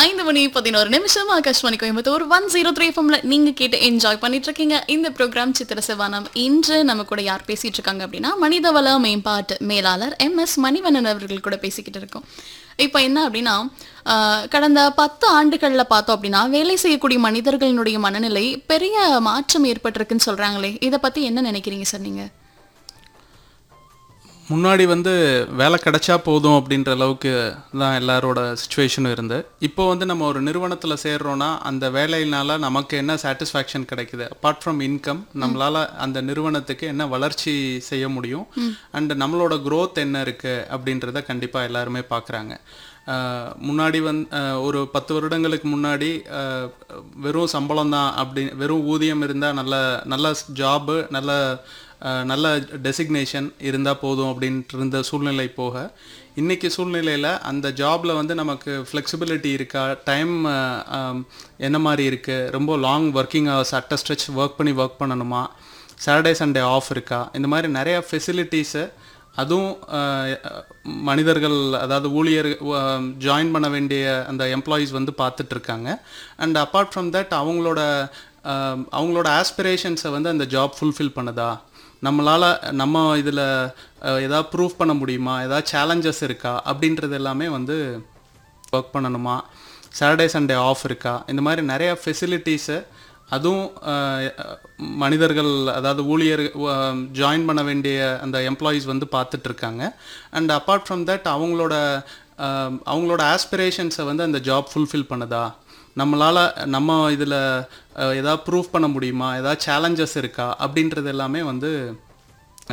ஐந்து மணி பதினோரு நிமிஷம் Akashvani Coimbatore one zero three எஃப்எம்ல நீங்க கேட்டு என்ஜாய் பண்ணிட்டு இருக்கீங்க இந்த ப்ரோக்ராம் சித்திர சிவானம் இன்று நம்ம கூட யார் பேசிட்டு இருக்காங்க அப்படின்னா மனிதவள மேம்பாட்டு மேலாளர் எம் எஸ் மணிவண்ணன் அவர்கள் கூட பேசிக்கிட்டு இருக்கோம் இப்போ என்ன அப்படின்னா ஆஹ், கடந்த பத்து ஆண்டுகளில் பார்த்தோம் அப்படின்னா வேலை செய்யக்கூடிய மனிதர்களினுடைய மனநிலை பெரிய மாற்றம் ஏற்பட்டிருக்குன்னு சொல்றாங்களே இதை பத்தி என்ன நினைக்கிறீங்க சார் நீங்க முன்னாடி வந்து வேலை கிடைச்சா போதும் அப்படின்ற அளவுக்கு தான் எல்லாரோட சுச்சுவேஷனும் இருந்து இப்போ வந்து நம்ம ஒரு நிறுவனத்தில் சேர்றோன்னா அந்த வேலையினால நமக்கு என்ன சாட்டிஸ்ஃபேக்ஷன் கிடைக்குது அப்பார்ட் ஃப்ரம் இன்கம் நம்மளால அந்த நிறுவனத்துக்கு என்ன வளர்ச்சி செய்ய முடியும் அண்ட் நம்மளோட growth என்ன இருக்கு அப்படின்றத கண்டிப்பாக எல்லாருமே பார்க்குறாங்க முன்னாடி வந்து ஒரு பத்து வருடங்களுக்கு முன்னாடி அஹ், வெறும் சம்பளம் தான் அப்படி வெறும் ஊதியம் இருந்தால் நல்ல நல்ல ஜாபு நல்ல அஹ், நல்ல டெசிக்னேஷன் இருந்தால் போதும் அப்படின்ட்டு இருந்த சூழ்நிலை போக இன்னைக்கு சூழ்நிலையில் அந்த ஜாபில் வந்து நமக்கு ஃப்ளெக்சிபிலிட்டி இருக்கா டைம் என்ன மாதிரி இருக்குது ரொம்ப லாங் ஒர்க்கிங் ஹவர்ஸ் அட்ட ஸ்ட்ரெச் ஒர்க் பண்ணி ஒர்க் பண்ணணுமா சாட்டர்டே சண்டே ஆஃப் இருக்கா இந்த மாதிரி நிறைய ஃபெசிலிட்டிஸை அதுவும் அஹ், மனிதர்கள் அதாவது ஊழியர் ஜாயின் பண்ண வேண்டிய அந்த எம்ப்ளாயீஸ் வந்து பார்த்துட்டு இருக்காங்க அண்ட் அப்பார்ட் ஃப்ரம் தட் அவங்களோட அஹ், அவங்களோட ஆஸ்பிரேஷன்ஸை வந்து அந்த ஜாப் ஃபுல்ஃபில் பண்ணுதா நம்மளால் நம்ம இதில் ஏதாவது ப்ரூவ் பண்ண முடியுமா ஏதாவது சேலஞ்சஸ் இருக்கா அப்படின்றது எல்லாமே வந்து ஒர்க் பண்ணணுமா சாட்டர்டே சண்டே ஆஃப் இருக்கா இந்த மாதிரி நிறைய ஃபெசிலிட்டிஸை அதுவும் அஹ், மனிதர்கள் அதாவது ஊழியர் ஜாயின் பண்ண வேண்டிய அந்த எம்ப்ளாயீஸ் வந்து பார்த்துட்டு இருக்காங்க அண்ட் அப்பார்ட் ஃப்ரம் தட் அவங்களோட அஹ், அவங்களோட ஆஸ்பிரேஷன்ஸை வந்து அந்த ஜாப் ஃபுல்ஃபில் பண்ணுதா நம்மளால் நம்ம இதில் ஏதாவது ப்ரூவ் பண்ண முடியுமா ஏதாவது சேலஞ்சஸ் இருக்கா அப்படின்றது எல்லாமே வந்து